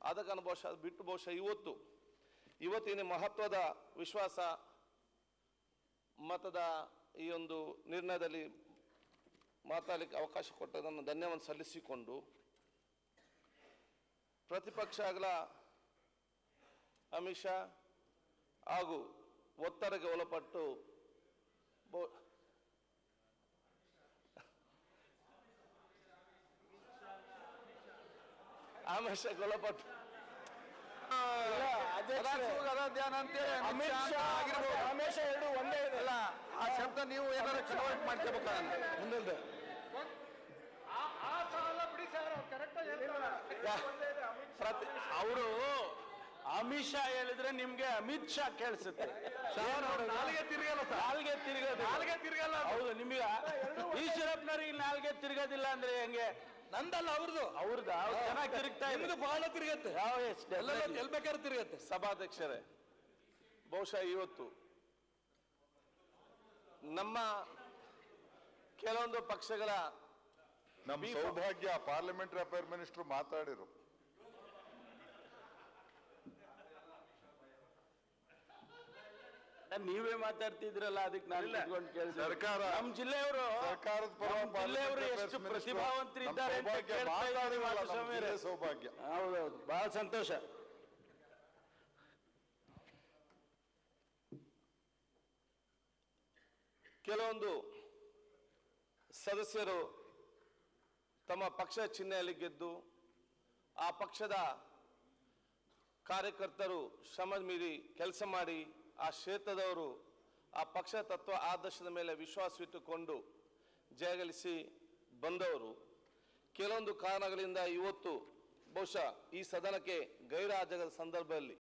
ಆದ ಕಾರಣ ಬಹುಶಃ ಅದು ಬಿಟ್ಟು ಬಹುಶಃ ಇವತ್ತು ಇವತ್ತಿನ ಮಹತ್ವದ ವಿಶ್ವಾಸ ಮತದ ಈ ಒಂದು ನಿರ್ಣಯದಲ್ಲಿ ಮಾತಾಡಲಿಕ್ಕೆ ಅವಕಾಶ ಕೊಟ್ಟದನ್ನು ಧನ್ಯವಾದ ಸಲ್ಲಿಸಿಕೊಂಡು ಪ್ರತಿಪಕ್ಷಗಳ ಅಮಿತ್ ಶಾ ಹಾಗೂ ಒತ್ತಡಕ್ಕೆ ಒಳಪಟ್ಟು ಬೊ- ಅಮಿತ್ ಶಾಗೆ ಒಳಪಟ್ಟು ಧ್ಯಾನ ಅಂತೇಳಿ ಅಮಿತ್ ಶಾ ಆಗಿರ್ಬೋದು ರಮೇಶ ಎರಡು ಒಂದೇ ಇದೆ ಅಲ್ಲ ಆ ಶಬ್ದ ನೀವು ಏನಾದ್ರು ಕನ್ವರ್ಟ್ ಮಾಡ್ಕೋಬೇಕಲ್ಲ ಮುಂದೆ ಪ್ರತಿ ಅವರು ಅಮಿತ್ ಶಾ ಹೇಳಿದ್ರೆ ನಿಮ್ಗೆ ಅಮಿತ್ ಶಾ ಕೇಳಿಸುತ್ತೆ ನಾಲಿಗೆ ತಿರುಗಲ್ಲ ಸರ್ ನಾಲ್ಗೆ ತಿರುಗೋದು ನಾಲಿಗೆ ತಿರುಗಲ್ಲ ಅದು. ಹೌದು ನಿಮಗೆ ಈಶ್ವರಪ್ಪನವ್ರಿಗೆ ನಾಲ್ಗೆ ತಿರುಗೋದಿಲ್ಲ ಅಂದ್ರೆ ಹೆಂಗೆ ನಂದಲ್ಲ ಅವ್ರದ್ದು ಅವ್ರದ್ದು ಅವ್ರು ಚೆನ್ನಾಗಿ ತಿರುಗ್ತಾ ನಿಮ್ದು ಇದ್ರು ಬಹಳ ತಿರುಗತ್ತೆ ಯಾವ ಎಷ್ಟು ಎಲ್ಲ ಎಲ್ ಬೇಕಾದ್ರೆ ತಿರುಗತ್ತೆ ಸಭಾಧ್ಯಕ್ಷರೇ ಬಹುಶಃ ಇವತ್ತು ನಮ್ಮ ಕೆಲವೊಂದು ಪಕ್ಷಗಳ ನಮ್ಮ ಬಿ- ಸೌಭಾಗ್ಯ ಪಾರ್ಲಿಮೆಂಟರಿ ಅಫೇರ್ ಮಿನಿಸ್ಟರ್ ಮಾತಾಡಿರು ನೀವೇ ಮಾತಾಡ್ತಿದ್ರಲ್ಲ ಅದಕ್ಕೆ ನಾನು ಕುತ್ಕೊಂಡು ಕೇಳಿದೆ ಸರ್ಕಾರ- ನಮ್ಮ ಜಿಲ್ಲೆಯವರು ಸರ್ಕಾರದ ಪರ ನಮ್ಮ ಜಿಲ್ಲೆಯವರು parliamentary ಎಷ್ಟು affairs minister ಪ್ರತಿಭಾವಂತರಿದ್ದಾರೆ ನಮ್ಮ ಅಂತ ಸೌಭಾಗ್ಯ ಕೇಳ್ತಾ ಇದ್ದೀವಿ ಮಾತಾಡಿರಲ್ಲ, ನಮ್ಮ ಮಾಧುಸ್ವಾಮಿಯವರೇ. ಜಿಲ್ಲೆ ಸೌಭಾಗ್ಯ ಹೌದೌದು ಬಹಳ ಸಂತೋಷ ಕೆಲವೊಂದು ಸದಸ್ಯರು ತಮ್ಮ ಪಕ್ಷ ಚಿಹ್ನೆಯಲ್ಲಿ ಗೆದ್ದು ಆ ಪಕ್ಷದ ಕಾರ್ಯಕರ್ತರು ಶ್ರಮ ಮೀರಿ ಕೆಲಸ ಮಾಡಿ ಆ ಕ್ಷೇತ್ರದವರು ಆ ಪಕ್ಷ ತತ್ವ ಆದರ್ಶದ ಮೇಲೆ ವಿಶ್ವಾಸವಿಟ್ಟುಕೊಂಡು ಜಯಗಳಿಸಿ ಬಂದವರು ಕೆಲವೊಂದು ಕಾರಣಗಳಿಂದ ಇವತ್ತು ಬಹುಶಃ ಈ ಸದನಕ್ಕೆ ಗೈರಾಜದ ಸಂದರ್ಭದಲ್ಲಿ